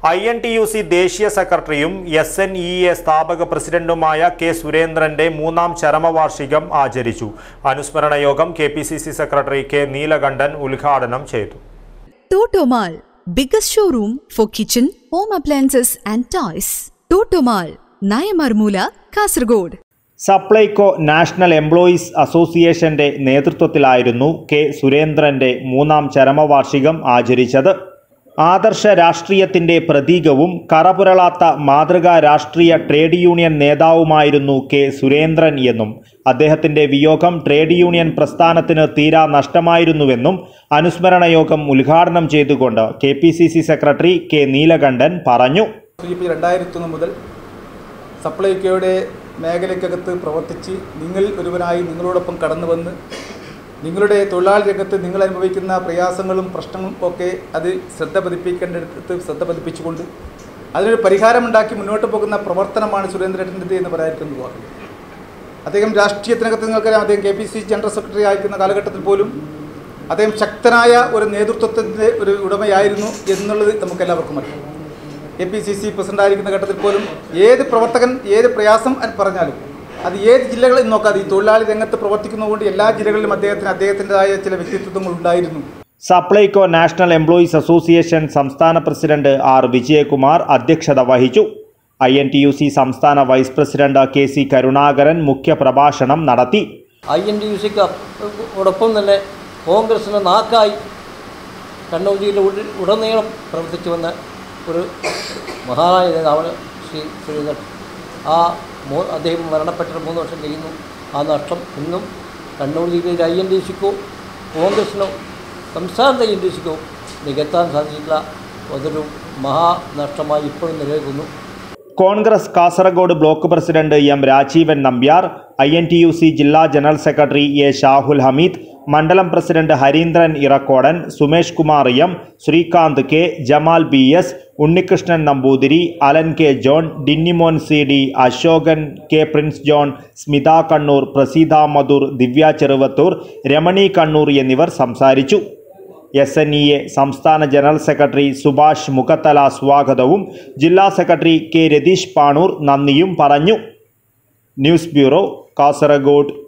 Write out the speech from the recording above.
I N T U C ദേശീയ സെക്രട്ടറിയും S N E A സ്ഥാപക പ്രസിഡന്റുമായ കെ സുരേന്ദ്രന്റെ മൂന്നാം ചരമവാർഷികം ആചരിച്ചു അനുസ്മരണ യോഗം K P C C secretary K Neelakandan ഉദ്ഘാടനം ചെയ്തു Totomal, biggest showroom for kitchen, home appliances and toys. Totomal, Nayamarmula, Kasargod. Supplyco national employees അസോസിയേഷന്റെ നേതൃത്വത്തിലായിരുന്നു കെ സുരേന്ദ്രന്റെ മൂന്നാം ചരമവാർഷികം ആചരിച്ചത് ആദർശ രാഷ്ട്രീയത്തിന്റെ പ്രതീകവും കറപുരളാത്ത മാതൃകാ രാഷ്ട്രീയ ട്രേഡ് യൂണിയൻ നേതാവുമായിരുന്നു കെ സുരേന്ദ്രൻ എന്നും അദ്ദേഹത്തിന്റെ വിയോഗം ട്രേഡ് യൂണിയൻ പ്രസ്ഥാനത്തിന് തീരാ നഷ്ടമായിരുന്നുവെന്നും അനുസ്മരണ യോഗം ഉദ്ഘാടനം ചെയ്തുകൊണ്ട് K P C C secretary K Neelakandan പറഞ്ഞു ഇപ്പോൾ രണ്ടായിരത്തി ഒന്ന് മുതൽ സപ്ലൈകോയുടെ മേഖലയ്ക്കകത്ത് പ്രവർത്തിച്ച് നിങ്ങൾ ഒരുവനായി നിങ്ങളോടൊപ്പം കടന്നു വന്ന് നിങ്ങളുടെ തൊഴിലാളി രംഗത്ത് നിങ്ങൾ അനുഭവിക്കുന്ന പ്രയാസങ്ങളും പ്രശ്നങ്ങളും ഒക്കെ അത് ശ്രദ്ധ പതിപ്പിക്കേണ്ടടുത്ത് ശ്രദ്ധ പതിപ്പിച്ചുകൊണ്ട് അതിനൊരു പരിഹാരമുണ്ടാക്കി മുന്നോട്ട് പോകുന്ന പ്രവർത്തനമാണ് സുരേന്ദ്രേട്ടൻ്റെത് എന്ന് പറയാതിരിക്കുന്നത് വാക്കില്ല അദ്ദേഹം രാഷ്ട്രീയത്തിനകത്ത് നിങ്ങൾക്കറിയാം അദ്ദേഹം K P C general secretary ആയിരിക്കുന്ന കാലഘട്ടത്തിൽ പോലും അദ്ദേഹം ശക്തനായ ഒരു നേതൃത്വത്തിൻ്റെ ഒരു ഉടമയായിരുന്നു എന്നുള്ളത് നമുക്കെല്ലാവർക്കും അറിയാം എ പി സി സി പ്രസിഡൻ്റായിരിക്കുന്ന ഘട്ടത്തിൽ പോലും ഏത് പ്രവർത്തകൻ ഏത് പ്രയാസം പറഞ്ഞാലും അത് ഏത് ജില്ലകളിൽ നോക്കാതെ ഈ തൊഴിലാളി രംഗത്ത് പ്രവർത്തിക്കുന്നതുകൊണ്ട് എല്ലാ ജില്ലകളിലും അദ്ദേഹത്തിന് അദ്ദേഹത്തിൻ്റെതായ ചില വ്യക്തിത്വങ്ങൾ ഉണ്ടായിരുന്നു സപ്ലൈകോ നാഷണൽ എംപ്ലോയീസ് അസോസിയേഷൻ സംസ്ഥാന പ്രസിഡന്റ് ആർ വിജയകുമാർ അധ്യക്ഷത വഹിച്ചു I N T U C സംസ്ഥാന vice president K C Karunakaran മുഖ്യപ്രഭാഷണം നടത്തി ഐ എൻ ഡി യു സിക്ക് ഓടൊപ്പം തന്നെ കോൺഗ്രസിന് നാക്കായി കണ്ണൂർ ജില്ലയിൽ ഉട- ഉടനീളം പ്രവർത്തിച്ചു വന്ന ഒരു മഹാനായ നേതാവാണ് ശ്രീ സുരേന്ദ്രൻ ആ മൂ അദ്ദേഹം മരണപ്പെട്ടിട്ട് മൂന്ന് വർഷം കഴിയുന്നു ആ നഷ്ടം ഇന്നും കണ്ണൂർ ജില്ലയിലെ ഐ എൻ ഡി സിക്കോ കോൺഗ്രസിനോ സംസ്ഥാനത്തെ ഐ എൻ ഡി സിക്കോ നികത്താൻ സാധിച്ചിട്ടില്ല അതൊരു മഹാനഷ്ടമായി ഇപ്പോഴും നിലനിൽക്കുന്നു Congress Kasargod block president M Rajeevan Nambiar I N T U C ജില്ലാ general secretary A Shahul Hameed മണ്ഡലം president Harindran Irakkodan Sumesh Kumar M Srikanth K Jamal B S Unnikrishnan Namboothiri Alan K John Dinnimon C D Ashokan K Prince John Smitha Kannur Praseetha Madhur Divya Cheruvathur Ramani Kannur എന്നിവർ സംസാരിച്ചു എസ് എൻ ഇ എ സംസ്ഥാന ജനറൽ സെക്രട്ടറി സുഭാഷ് മുഖത്തല സ്വാഗതവും ജില്ലാ സെക്രട്ടറി കെ രതീഷ് പാണൂർ നന്ദിയും പറഞ്ഞു news bureau Kasaragod